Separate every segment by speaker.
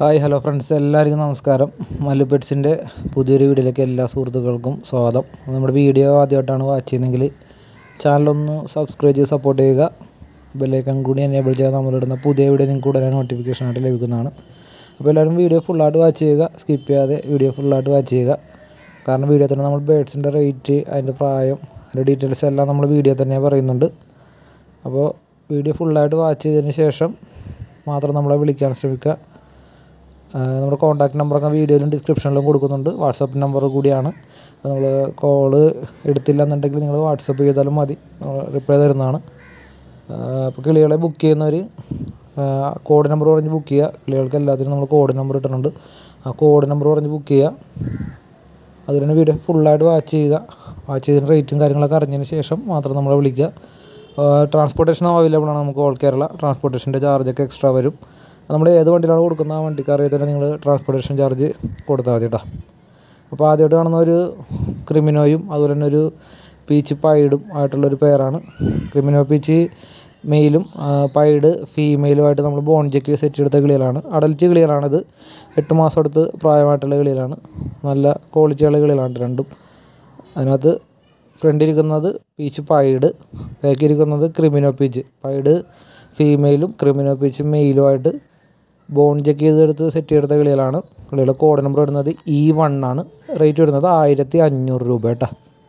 Speaker 1: hi hello friends എല്ലാവർക്കും നമസ്കാരം മല്ലു പെറ്റ്സിൻ്റെ പുതിയൊരു വീഡിയോയിലേക്ക് എല്ലാ സുഹൃത്തുക്കൾക്കും സ്വാഗതം നമ്മുടെ വീഡിയോ ആദ്യമായിട്ടാണ് വാച്ച് ചെയ്യുന്നതെങ്കിൽ ചാനലൊന്ന് സബ്സ്ക്രൈബ് ചെയ്ത് സപ്പോർട്ട് ചെയ്യുക ബെല്ലൈക്കൺ കൂടി എനേബിൾ ചെയ്താൽ നമ്മളിടുന്ന പുതിയ വീഡിയോ നിങ്ങൾക്ക് ഉടനെ നോട്ടിഫിക്കേഷൻ ആയിട്ട് ലഭിക്കുന്നതാണ് അപ്പോൾ എല്ലാവരും വീഡിയോ ഫുള്ളായിട്ട് വാച്ച് ചെയ്യുക സ്കിപ്പ് ചെയ്യാതെ വീഡിയോ ഫുള്ളായിട്ട് വാച്ച് ചെയ്യുക കാരണം വീഡിയോ തന്നെ നമ്മൾ ബേഡ്സിൻ്റെ റേറ്റ് അതിൻ്റെ പ്രായം അതിൻ്റെ ഡീറ്റെയിൽസ് എല്ലാം നമ്മൾ വീഡിയോ തന്നെ പറയുന്നുണ്ട് അപ്പോൾ വീഡിയോ ഫുള്ളായിട്ട് വാച്ച് ചെയ്തതിന് ശേഷം മാത്രം നമ്മളെ വിളിക്കാൻ ശ്രമിക്കുക ആ, നമ്മുടെ കോൺടാക്ട് നമ്പറൊക്കെ വീഡിയോയിലും ഡിസ്ക്രിപ്ഷനിലും കൊടുക്കുന്നുണ്ട് വാട്സപ്പ് നമ്പർ കൂടിയാണ് നമ്മൾ കോള് എടുത്തില്ല എന്നുണ്ടെങ്കിൽ നിങ്ങൾ വാട്സപ്പ് ചെയ്താലും മതി റിപ്ലൈ തരുന്നതാണ് ആ, അപ്പോൾ കിളികളെ ബുക്ക് ചെയ്യുന്നവർ കോഡ് നമ്പർ പറഞ്ഞ് ബുക്ക് ചെയ്യുക കിളികൾക്ക് എല്ലാത്തിനും നമ്മൾ കോഡ് നമ്പർ ഇട്ടിട്ടുണ്ട് ആ കോഡ് നമ്പർ പറഞ്ഞ് ബുക്ക് ചെയ്യുക അതുപോലെ വീഡിയോ ഫുള്ളായിട്ട് വാച്ച് ചെയ്യുക വാച്ച് ചെയ്തതിന് റേറ്റും കാര്യങ്ങളൊക്കെ അറിഞ്ഞതിന് ശേഷം മാത്രം നമ്മളെ വിളിക്കുക ട്രാൻസ്പോർട്ടേഷൻ അവൈലബിൾ ആണ് നമുക്ക് ഓൾ കേരള ട്രാൻസ്പോർട്ടേഷൻ്റെ ചാർജൊക്കെ എക്സ്ട്രാ വരും നമ്മൾ ഏത് വണ്ടിയിലാണ് കൊടുക്കുന്നത് ആ വണ്ടിക്കാരെ തന്നെ നിങ്ങൾ ട്രാൻസ്പോർട്ടേഷൻ ചാർജ് കൊടുത്താൽ മതി കേട്ടോ അപ്പോൾ ആദ്യമായിട്ട് കാണുന്ന ഒരു ക്രിമിനോയും അതുപോലെ തന്നെ ഒരു പീച്ച് പൈഡും ആയിട്ടുള്ളൊരു പെയറാണ് ക്രിമിനോ പീച്ച് മെയിലും ആ, പൈഡ് ഫീമെയിലുമായിട്ട് നമ്മൾ ബോൺ ചെക്ക് സെറ്റ് എടുത്ത കിളികളാണ് അഡൽറ്റ് കിളികളാണിത് എട്ട് മാസം അടുത്ത് പ്രായമായിട്ടുള്ള കിളികളാണ് നല്ല ക്വാളിറ്റിയുള്ള കിളികളാണ് രണ്ടും അതിനകത്ത് ഫ്രണ്ടിൽ ഇരിക്കുന്നത് പീച്ച് പൈഡ് ബാക്കിൽ ഇരിക്കുന്നത് ക്രിമിനോ പീച്ച് പൈഡ് ഫീമെയിലും ക്രിമിനോ പീച്ച് മെയിലുമായിട്ട് ബോൺ ചെക്ക് ചെയ്തെടുത്ത് സെറ്റ് ചെയ്തെടുത്ത കിളികളാണ് കിളികളുടെ കോഡ് നമ്പർ വരുന്നത് ഇ വൺ ആണ് റേറ്റ് വരുന്നത് ആയിരത്തി അഞ്ഞൂറ് രൂപ കേട്ടോ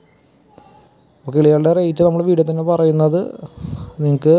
Speaker 1: അപ്പോൾ കിളികളുടെ റേറ്റ് നമ്മൾ വീഡിയോ തന്നെ പറയുന്നത് നിങ്ങൾക്ക്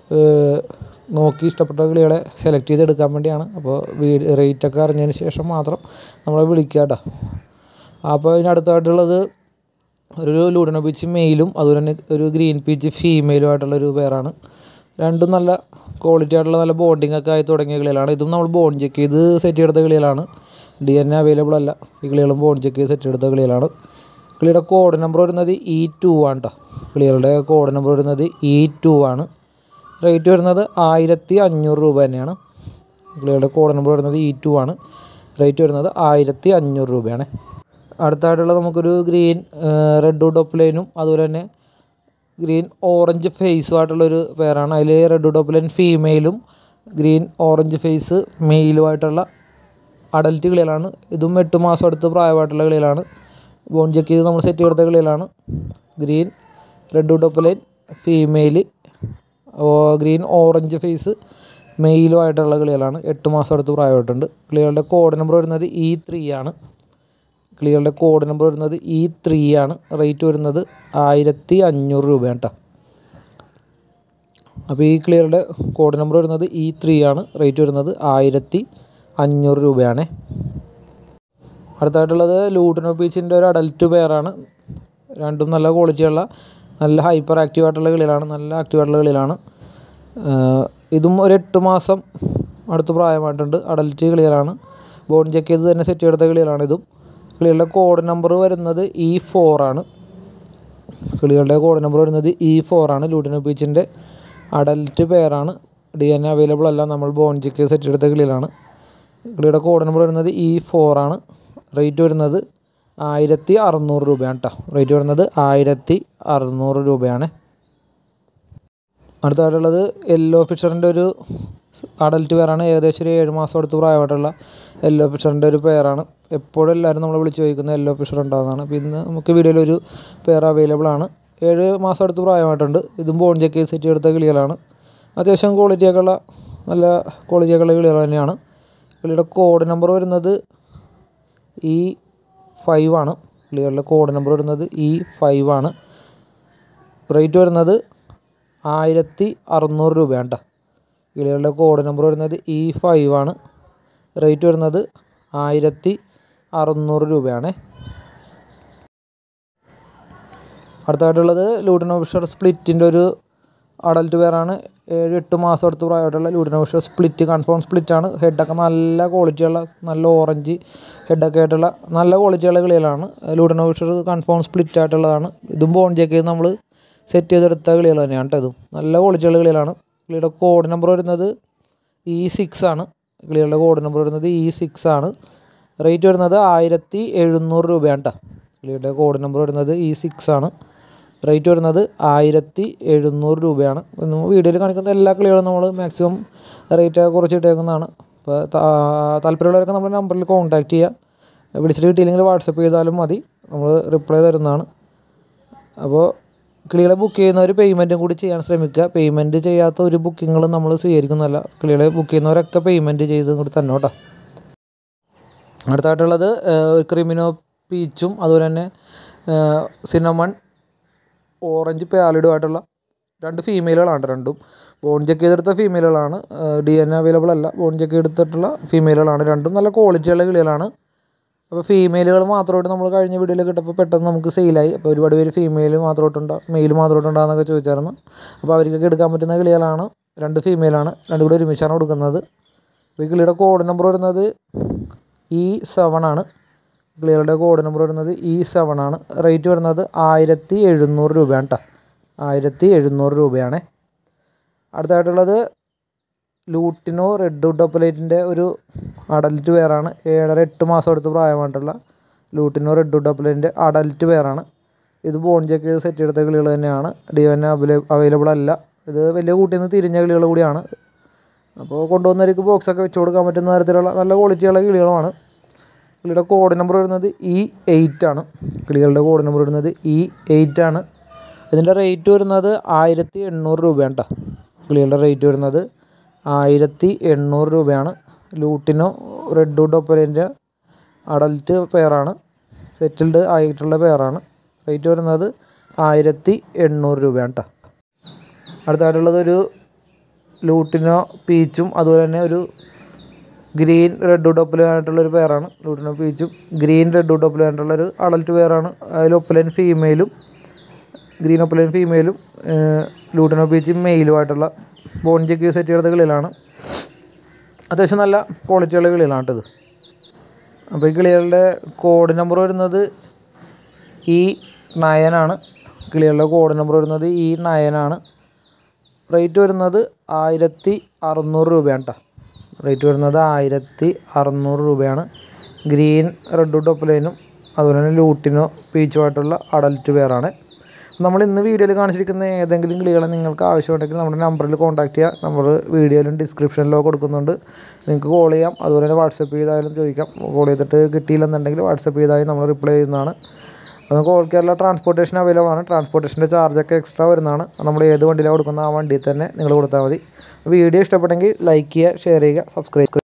Speaker 1: നോക്കി ഇഷ്ടപ്പെട്ട കിളികളെ സെലക്ട് ചെയ്തെടുക്കാൻ വേണ്ടിയാണ് അപ്പോൾ റേറ്റൊക്കെ അറിഞ്ഞതിന് ശേഷം മാത്രം നമ്മളെ വിളിക്കുക കേട്ടോ അപ്പോൾ ഇതിനടുത്തായിട്ടുള്ളത് ഒരു ലൂഡനോ പീച്ച് മെയിലും അതുപോലെ തന്നെ ഒരു ഗ്രീൻ പീച്ച് ഫീമെയിലും ആയിട്ടുള്ള ഒരു പേരാണ് രണ്ടും നല്ല ക്വാളിറ്റി ആയിട്ടുള്ള നല്ല ബോണ്ടിങ് ഒക്കെ ആയി തുടങ്ങിയ കിളികളാണ് ഇതും നമ്മൾ ബോൺ ചെക്ക് ചെയ്ത് സെറ്റ് ചെയ്തെടുത്ത കിളികളാണ് ഡി എൻ എ അവൈലബിൾ അല്ല ഈ കിളികളും ബോൺ ചെക്ക് ചെയ്ത് സെറ്റ് എടുത്ത കിളികളാണ് കിളിയുടെ കോഡ് നമ്പർ വരുന്നത് ഇ ടു ആണ് കേട്ടോ കിളികളുടെ കോഡ് നമ്പർ വരുന്നത് ഇ ടു ആണ് റേറ്റ് വരുന്നത് ആയിരത്തി അഞ്ഞൂറ് രൂപ തന്നെയാണ് കിളികളുടെ കോഡ് നമ്പർ വരുന്നത് ഇ ടു ആണ് റേറ്റ് വരുന്നത് ആയിരത്തി അഞ്ഞൂറ് രൂപയാണ് അടുത്തായിട്ടുള്ള നമുക്കൊരു ഗ്രീൻ റെഡ് ഡോപ്പ്ലൈനും അതുപോലെ തന്നെ ഗ്രീൻ ഓറഞ്ച് ഫേസും ആയിട്ടുള്ളൊരു പേരാണ് അതിൽ റെഡ് ഡോപ്പ്ലൈൻ ഫീമെയിലും ഗ്രീൻ ഓറഞ്ച് ഫേസ് മെയിലുമായിട്ടുള്ള അഡൽറ്റ് കിളികളാണ് ഇതും എട്ട് മാസം അടുത്ത് പ്രായമായിട്ടുള്ള കിളികളാണ് ബോൺ ചെക്ക് ചെയ്ത് നമ്മൾ സെറ്റ് ചെയ്തെടുത്ത കിളികളാണ് ഗ്രീൻ റെഡ് ഡോപ്പ്ലൈൻ ഫീമെയിൽ ഗ്രീൻ ഓറഞ്ച് ഫേസ് മെയിലുമായിട്ടുള്ള കിളികളാണ് എട്ട് മാസം അടുത്ത് പ്രായമായിട്ടുണ്ട് കിളികളുടെ കോഡ് നമ്പർ വരുന്നത് ഇ ത്രീ ആണ് കിളികളുടെ കോഡ് നമ്പർ വരുന്നത് ഇ ത്രീ ആണ് റേറ്റ് വരുന്നത് ആയിരത്തി അഞ്ഞൂറ് രൂപയാണ് കേട്ടോ അപ്പോൾ ഈ ക്ലിയറുടെ കോഡ് നമ്പർ വരുന്നത് ഇ ത്രീ ആണ് റേറ്റ് വരുന്നത് ആയിരത്തി അഞ്ഞൂറ് രൂപയാണ് അടുത്തായിട്ടുള്ളത് ലൂട്ടിനോ പീച്ചിൻ്റെ ഒരു അഡൽറ്റ് പെയറാണ് രണ്ടും നല്ല ക്വാളിറ്റിയുള്ള നല്ല ഹൈപ്പർ ആക്റ്റീവ് ആയിട്ടുള്ള കിളികളാണ് നല്ല ആക്റ്റീവ് ആയിട്ടുള്ള കിളികളാണ് ആഹ് ഇതും ഒരു എട്ട് മാസം അടുത്ത് പ്രായമായിട്ടുണ്ട് അഡൽറ്റ് കിളികളാണ് ബോൺ ചെക്ക് ചെയ്ത് തന്നെ സെറ്റ് ചെയ്തെടുത്ത കിളികളാണ് ഇതും കിളികളുടെ കോഡ് നമ്പർ വരുന്നത് ഇ ആണ് കിളികളുടെ കോഡ് നമ്പർ വരുന്നത് ഇ ആണ് ലൂട്ടിനോ പീച്ചിൻ്റെ അഡൽറ്റ് പെയറാണ് ഡി എൻ എ അവൈലബിൾ അല്ല നമ്മൾ ബോൺ ചെക്ക് സെറ്റ് എടുത്ത കിളികളാണ് കിളിയുടെ കോഡ് നമ്പർ വരുന്നത് ഇ ആണ് റേറ്റ് വരുന്നത് ആയിരത്തി അറുന്നൂറ് രൂപയാണ് കേട്ടോ റേറ്റ് വരുന്നത് ആയിരത്തി അറുന്നൂറ് രൂപയാണ് അടുത്തായിട്ടുള്ളത് യെല്ലോ ഫിഷറിൻ്റെ ഒരു അഡൽറ്റ് പെയറാണ് ഏകദേശം ഒരു ഏഴ് മാസം അടുത്ത് പ്രായമായിട്ടുള്ള യെല്ലോ ഫിഷറിൻ്റെ ഒരു പെയറാണ് എപ്പോഴും എല്ലാവരും നമ്മളെ വിളിച്ച് ചോദിക്കുന്നത് യെല്ലോ ഫിഷർ ഉണ്ടാകുന്നതാണ് അപ്പോൾ ഇന്ന് നമുക്ക് വീഡിയോയിൽ ഒരു പെയർ അവൈലബിൾ ആണ് ഏഴ് മാസം അടുത്ത് പ്രായമായിട്ടുണ്ട് ഇതും ബോൺ ചെക്ക് ചെയ്ത് സെറ്റ് എടുത്ത കിളികളാണ് അത്യാവശ്യം ക്വാളിറ്റിയൊക്കെ ഉള്ള നല്ല ക്വാളിറ്റിയൊക്കെ ഉള്ള കിളികൾ തന്നെയാണ് കിളിയുടെ കോഡ് നമ്പർ വരുന്നത് ഇ ഫൈവ് ആണ് കിളികളുടെ കോഡ് നമ്പർ വരുന്നത് ഇ ഫൈവ് ആണ് റേറ്റ് വരുന്നത് ആയിരത്തി അറുന്നൂറ് രൂപയാണ് കേട്ടോ കിളികളുടെ കോഡ് നമ്പർ വരുന്നത് ഇ ഫൈവ് ആണ് റേറ്റ് വരുന്നത് ആയിരത്തി അറുന്നൂറ് രൂപയാണ് അടുത്തായിട്ടുള്ളത് ലൂഡിനോ ഫിഷർ സ്പ്ലിറ്റിൻ്റെ ഒരു അഡൽറ്റ് പെയറാണ് ഏഴ് എട്ട് മാസം അടുത്ത് പ്രായമായിട്ടുള്ള lutino Fischer split confirm split ആണ് ഹെഡൊക്കെ നല്ല ക്വാളിറ്റിയുള്ള നല്ല ഓറഞ്ച് ഹെഡൊക്കെ ആയിട്ടുള്ള നല്ല ക്വാളിറ്റിയുള്ള കിളികളാണ് ലൂഡിനോ ഫിഷർ കൺഫേം സ്പ്ലിറ്റ് ആയിട്ടുള്ളതാണ് ഇതും ബോൺ ചെക്ക് ചെയ്ത് നമ്മൾ സെറ്റ് ചെയ്തെടുത്ത കിളികൾ തന്നെയാണ് കേട്ടോ ഇതും നല്ല ക്വാളിറ്റിയുള്ള കിളികളാണ് കിളിയുടെ കോഡ് നമ്പർ വരുന്നത് ഇ സിക്സ് ആണ് കിളികളുടെ കോഡ് നമ്പർ വരുന്നത് ഇ സിക്സ് ആണ് റേറ്റ് വരുന്നത് ആയിരത്തി എഴുന്നൂറ് രൂപയാണ് കേട്ടോ കിളിയുടെ കോഡ് നമ്പർ വരുന്നത് ഇ സിക്സ് ആണ് റേറ്റ് വരുന്നത് ആയിരത്തി എഴുന്നൂറ് രൂപയാണ് നമ്മൾ വീഡിയോയിൽ കാണിക്കുന്ന എല്ലാ കിളികളും നമ്മൾ മാക്സിമം റേറ്റ് കുറച്ചിട്ടേക്കുന്നതാണ് അപ്പോൾ താല്പര്യമുള്ളവരൊക്കെ നമ്മുടെ നമ്പറിൽ കോൺടാക്റ്റ് ചെയ്യുക വിളിച്ചിട്ട് കിട്ടിയില്ലെങ്കിൽ വാട്സപ്പ് ചെയ്താലും മതി നമ്മൾ റിപ്ലൈ തരുന്നതാണ് അപ്പോൾ കിളികളെ ബുക്ക് ചെയ്യുന്നവർ പേയ്മെൻറ്റും കൂടി ചെയ്യാൻ ശ്രമിക്കുക പേയ്മെൻറ്റ് ചെയ്യാത്ത ഒരു ബുക്കിങ്ങുകളും നമ്മൾ സ്വീകരിക്കുന്നതല്ല കിളികളെ ബുക്ക് ചെയ്യുന്നവരൊക്കെ പേയ്മെൻറ്റ് ചെയ്തും കൂടി തന്നെ കേട്ടോ അടുത്തായിട്ടുള്ളത് ക്രിമിനോ പീച്ചും അതുപോലെ തന്നെ സിനമൺ ഓറഞ്ച് പാലിഡുമായിട്ടുള്ള രണ്ട് ഫീമെയിലുകളാണ് രണ്ടും ബോൺ ചെക്ക് ചെയ്തെടുത്ത ഫീമെയിലുകളാണ് ഡി എൻ അവൈലബിൾ അല്ല ബോൺ ചെക്ക് എടുത്തിട്ടുള്ള ഫീമെയിലുകളാണ് രണ്ടും നല്ല ക്വാളിറ്റിയുള്ള കിളികളാണ് അപ്പോൾ ഫീമെയിലുകൾ മാത്രമായിട്ട് നമ്മൾ കഴിഞ്ഞ വീഡിയോയിൽ കിട്ടപ്പോൾ പെട്ടെന്ന് നമുക്ക് സെയിലായി അപ്പോൾ ഒരുപാട് പേര് ഫീമെയിൽ മാത്രമായിട്ടുണ്ടോ മെയിൽ മാത്രമായിട്ടുണ്ടോയെന്നൊക്കെ ചോദിച്ചായിരുന്നു അപ്പോൾ അവർക്കൊക്കെ എടുക്കാൻ പറ്റുന്ന കിളികളാണ് രണ്ട് ഫീമെയിലാണ് രണ്ടും കൂടി ഒരുമിച്ചാണ് കൊടുക്കുന്നത് അപ്പോൾ ഈ കിളിയുടെ കോഡ് നമ്പർ വരുന്നത് ഇ സെവൻ ആണ് കിളികളുടെ കോഡ് നമ്പർ വരുന്നത് ഇ സെവൻ ആണ് റേറ്റ് വരുന്നത് ആയിരത്തി എഴുന്നൂറ് രൂപയാണ് കേട്ടോ ആയിരത്തി എഴുന്നൂറ് രൂപയാണ് അടുത്തായിട്ടുള്ളത് ലൂട്ടിനോ റെഡ് ഡോപ്പലേറ്റിൻ്റെ ഒരു അഡൽറ്റ് വെയറാണ് ഏഴര എട്ട് മാസം എടുത്ത് പ്രായമായിട്ടുള്ള ലൂട്ടിനോ റെഡ് ഡോപ്പലേറ്റിൻ്റെ അഡൽറ്റ് വെയറാണ് ഇത് ബോൺ ചെക്ക് ചെയ്ത് സെറ്റ് എടുത്ത കിളികൾ തന്നെയാണ് ഡി എൻ അവൈലബിൾ അല്ല ഇത് വലിയ കൂട്ടിൽ നിന്ന് തിരിഞ്ഞ കിളികൾ കൂടിയാണ് അപ്പോൾ കൊണ്ടുവന്നവർക്ക് ബോക്സൊക്കെ വെച്ച് കൊടുക്കാൻ പറ്റുന്ന തരത്തിലുള്ള നല്ല ക്വാളിറ്റിയുള്ള കിളികളുമാണ് കിളിയുടെ കോഡ് നമ്പർ വരുന്നത് ഇ എയ്റ്റ് ആണ് കിളികളുടെ കോഡ് നമ്പർ വരുന്നത് ഇ എയ്റ്റ് ആണ് ഇതിൻ്റെ റേറ്റ് വരുന്നത് ആയിരത്തി എണ്ണൂറ് രൂപയാണ് കേട്ടോ കിളികളുടെ റേറ്റ് വരുന്നത് ആയിരത്തി എണ്ണൂറ് രൂപയാണ് ലൂട്ടിനോ റെഡ് വുഡ് ഒപ്പരേൻ്റെ അഡൽറ്റ് പെയറാണ് സെറ്റിൽഡ് ആയിട്ടുള്ള പെയറാണ് റേറ്റ് വരുന്നത് ആയിരത്തി എണ്ണൂറ് രൂപയാണ് കേട്ടോ അടുത്തായിട്ടുള്ളത് ഒരു ലൂട്ടിനോ പീച്ചും അതുപോലെ തന്നെ ഒരു ഗ്രീൻ റെഡ് വുഡ് ഒപ്പലായിട്ടുള്ള ഒരു പെയറാണ് ലൂട്ടിനോ പീച്ചും ഗ്രീൻ റെഡ് വുഡ് ഒപ്പലായിട്ടുള്ള ഒരു അഡൽറ്റ് പെയറാണ് അതിൽ ഒപ്പലൻ ഫീമെയിലും ഗ്രീൻ ഒപ്പലൻ ഫീമെയിലും ലൂട്ടിനോ പീച്ചും മെയിലുമായിട്ടുള്ള ബോൺ ചെക്ക് സെറ്റ് ചെയ്ത കിളികളാണ് അത്യാവശ്യം നല്ല ക്വാളിറ്റിയുള്ള കിളികളാണ് കേട്ടത് അപ്പോൾ ഈ കിളികളുടെ കോഡ് നമ്പർ വരുന്നത് ഈ നയനാണ് കിളികളുടെ കോഡ് നമ്പർ വരുന്നത് ഈ നയനാണ് റേറ്റ് വരുന്നത് ആയിരത്തി അറുന്നൂറ് രൂപയാണ് കേട്ടോ റേറ്റ് വരുന്നത് ആയിരത്തി അറുന്നൂറ് രൂപയാണ് ഗ്രീൻ റെഡ് ടോപ്പിലൈനും അതുപോലെ തന്നെ ലൂട്ടിനോ പീച്ചുമായിട്ടുള്ള അഡൽറ്റ് വെയറാണ് നമ്മൾ ഇന്ന് വീഡിയോയിൽ കാണിച്ചിരിക്കുന്ന ഏതെങ്കിലും കിളികളെ നിങ്ങൾക്ക് ആവശ്യമുണ്ടെങ്കിൽ നമ്മുടെ നമ്പറിൽ കോൺടാക്ട് ചെയ്യുക നമ്പർ വീഡിയോയിലും ഡിസ്ക്രിപ്ഷനിലോ കൊടുക്കുന്നുണ്ട് നിങ്ങൾക്ക് കോൾ ചെയ്യാം അതുപോലെ തന്നെ വാട്സപ്പ് ചെയ്തായാലും ചോദിക്കാം കോൾ ചെയ്തിട്ട് കിട്ടിയില്ലെന്നുണ്ടെങ്കിൽ വാട്സപ്പ് ചെയ്താലും നമ്മൾ റിപ്ലൈ ചെയ്യുന്നതാണ് നമുക്ക് ഓൾ കേരള ട്രാൻസ്പോർട്ടേഷൻ അവൈലബിൾ ആണ് ട്രാൻസ്പോർട്ടേഷൻ്റെ ചാർജൊക്കെ എക്സ്ട്രാ വരുന്നതാണ് നമ്മൾ ഏത് വണ്ടിയിലാണ് കൊടുക്കുന്നത് ആ വണ്ടിയിൽ തന്നെ നിങ്ങൾ കൊടുത്താൽ മതി വീഡിയോ ഇഷ്ടപ്പെട്ടെങ്കിൽ ലൈക്ക് ചെയ്യുക ഷെയർ ചെയ്യുക സബ്സ്ക്രൈബ്